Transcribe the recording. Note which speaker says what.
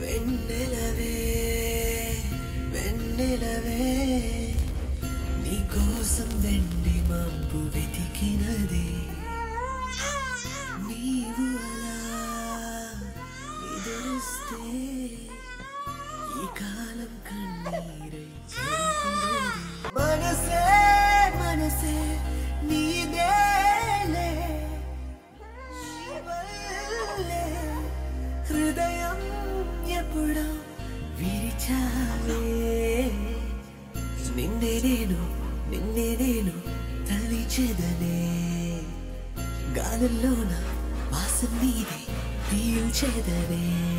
Speaker 1: వెన్నెలవే వెన్నెలవే నీకోసం వెండి మబ్బు వెతికినది నీవు అలా ఎదురిస్తే ఈ కాలం కన్నీరై చెరుపునది. మనసే మనసే నీదేలే నీ వల్లే హృదయం ఎప్పుడో విరిచాలే నిన్నే నేను నిన్నే నేను తలిచెదనే గాలుల్లోన వాసన నీదే పీల్చెదనే